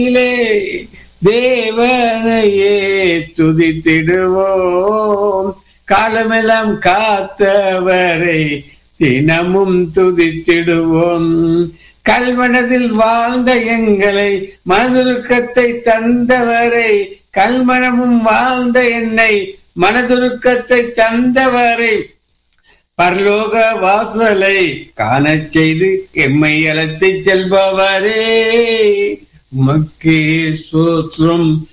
தேவனையே துதித்திடுவோம் காலமெல்லாம் காத்தவரை தினமும் துதித்திடுவோம் கல்மனதில் வாழ்ந்த எங்களை மனதுருக்கத்தை தந்தவரை கல்மனமும் வாழ்ந்த என்னை மனதுருக்கத்தை தந்தவரை பரலோக வாசலை காணச் செய்து எம்மை அழைத்து செல்பவரே உமக்கே சோற்றம்